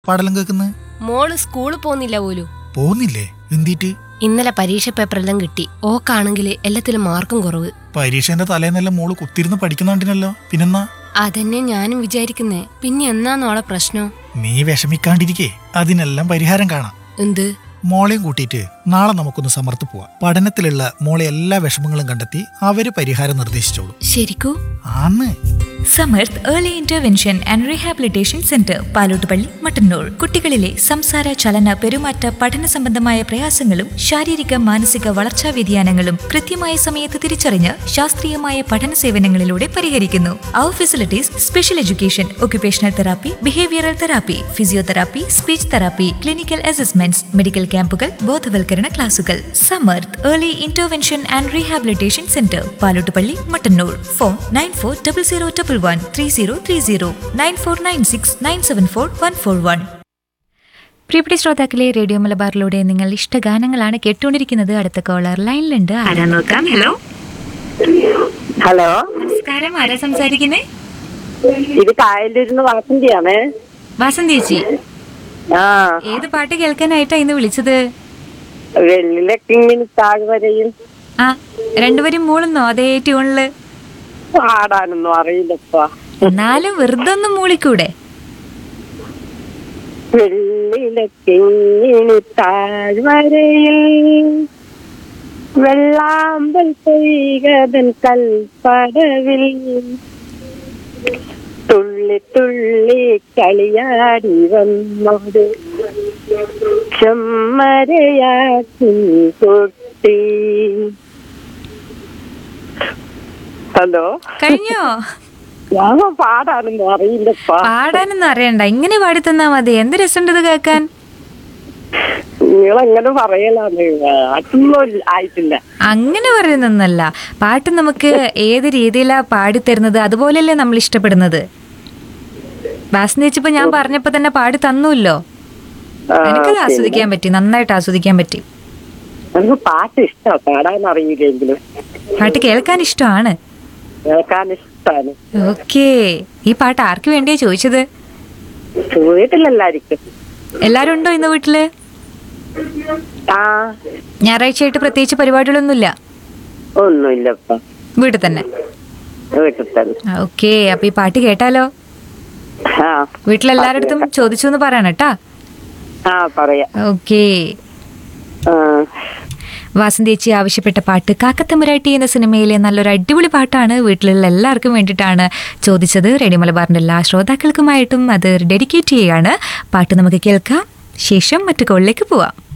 പാടെല്ലാം കേൾക്കുന്നത് മോള് സ്കൂളിൽ പോന്നില്ല പോലും പോന്നില്ലേ എന്തിട്ട് ഇന്നലെ പരീക്ഷ പേപ്പറെല്ലാം കിട്ടി ഓക്കാണെങ്കിൽ എല്ലാത്തിലും മാർക്കും കുറവ് പരീക്ഷേന്റെ തലേന്നെല്ലാം മോള് കുത്തിരുന്ന് പഠിക്കുന്നുണ്ടിനല്ലോ പിന്നെന്നാ അതന്നെ ഞാനും വിചാരിക്കുന്നേ പിന്നെ എന്നാന്നോളെ പ്രശ്നം നീ വിഷമിക്കാണ്ടിരിക്കേ അതിനെല്ലാം പരിഹാരം കാണാം എന്ത് മോളെയും കൂട്ടിയിട്ട് നാളെ നമുക്കൊന്ന് സമർത്ത് പോവാം പഠനത്തിലുള്ള മോളെ എല്ലാ വിഷമങ്ങളും കണ്ടെത്തി അവര് പരിഹാരം നിർദ്ദേശിച്ചോളൂ ശരിക്കൂ ആന്ന് Samarth early intervention and rehabilitation centre Palottupally Mattannur കുട്ടികളിലെ സംസാര ചലന പെരുമാറ്റ പഠന സംബന്ധമായ പ്രയാസങ്ങളും ശാരീരിക മാനസിക വളർച്ചാ വ്യതിയാനങ്ങളും കൃത്യമായ സമയത്ത് തിരിച്ചറിഞ്ഞ് ശാസ്ത്രീയമായ പഠന സേവനങ്ങളിലൂടെ പരിഹരിക്കുന്നു അവർ facilities special education occupational therapy behavioural therapy physiotherapy speech therapy clinical assessments medical ക്യാമ്പുകൾ ബോധവൽക്കരണ ക്ലാസുകൾ Samarth early intervention and rehabilitation centre Palottupally Mattannur phone nine four double zero double one three zero three zero nine four nine six nine seven four one four one പ്രിയപ്പെട്ട ശ്രോതാക്കളെ radio മലബാറിലൂടെ നിങ്ങൾ ഇഷ്ടഗാനങ്ങളാണ് കേട്ടുകൊണ്ടിരിക്കുന്നത് അടുത്ത collar ലൈനിലുണ്ട് ആരാ നോക്കാം ഹലോ ഹലോ നമസ്കാരം ആരാ സംസാരിക്കുന്നേ ഇത് കായലൂരിന്ന് വാസന്തിയാണ് വാസന്തി ചേച്ചി ആ ഏത് പാട്ട് കേൾക്കാനായിട്ടാ ഇന്ന് വിളിച്ചത് വെള്ളിലക്കിങ്ങിന് താഴ്വരയിൽ ആ രണ്ടുപേരും മൂളുന്നോ അതേ ട്യൂണില് പാടാനൊന്നും അറിയില്ലപ്പാ എന്നാലും വെറുതെ ഒന്ന് മൂളിക്കൂടെ വെള്ളിലക്കിങ്ങിന് താഴ്വരയിൽ വെള്ളാമ്പൽ പെയ്കതൻ കൽപ്പടവിൽ തുള്ളി തുള്ളി കളിയാടി വന്നത് ചെമ്മരയാക്കി കൊട്ടി ഹലോ കഴിഞ്ഞോ ഞാൻ പാടാനൊന്നും അറിയില്ലപ്പാ പാടാനൊന്നും അറിയണ്ട ഇങ്ങനെ പാടി തന്നാ മതി എന്ത് രസമുണ്ട് ഇത് കേൾക്കാൻ നിങ്ങളെങ്ങനെ പറയലാണ് അതൊന്നും ആയിട്ടില്ല അങ്ങനെ പറയുന്നൊന്നല്ല പാട്ട് നമുക്ക് ഏത് രീതിയിലാ പാടിത്തരുന്നത് അതുപോലെയല്ലേ നമ്മൾ ഇഷ്ടപ്പെടുന്നത് വാസന ചേച്ചിപ്പോ ഞാൻ പറഞ്ഞപ്പോ തന്നെ പാടി തന്നൂല്ലോ ആ, എനിക്കത് പിന്നെ. ആസ്വദിക്കാൻ പറ്റി നന്നായിട്ട് ആസ്വദിക്കാൻ പറ്റി എനിക്ക് പാട്ട് ഇഷ്ടമാണ് പാടാൻ അറിയില്ലെങ്കിലും പാട്ട് കേൾക്കാൻ ഇഷ്ടമാണ് കേൾക്കാൻ ഇഷ്ടമാണ് ഓക്കേ ഈ പാട്ട് ആർക്ക് വേണ്ടിയാ ചോദിച്ചത് വീട്ടിലെല്ലാരിക്കും എല്ലാരും ഉണ്ടോ ഇന്ന് വീട്ടില് ആ ഞായറാഴ്ചയായിട്ട് പ്രത്യേകിച്ച് പരിപാടികളൊന്നുമില്ല ഒന്നുമില്ലപ്പ വീട്ടിൽ തന്നെ വീട്ടിൽ തന്നെ ഓക്കേ അപ്പൊ ഈ പാട്ട് കേട്ടാലോ ആ വീട്ടിലെല്ലാരടുത്തും ചോദിച്ചു എന്ന് പറയണം കേട്ടാ ആ പറയാ ഓക്കേ ആ വാസന്തി ചേച്ചി ആവശ്യപ്പെട്ട പാട്ട് കാക്കത്തമ്പുരാട്ടി എന്ന സിനിമയിലെ നല്ലൊരു അടിപൊളി പാട്ടാണ് വീട്ടിലുള്ള എല്ലാവർക്കും വേണ്ടിയിട്ടാണ് ചോദിച്ചത് റേഡിയോ മലബാറിന്റെ എല്ലാ ശ്രോതാക്കൾക്കുമായിട്ടും അത് ഡെഡിക്കേറ്റ് ചെയ്യുകയാണ് പാട്ട് നമുക്ക് കേൾക്കാം ശേഷം മറ്റു കോളിലേക്ക് പോവാം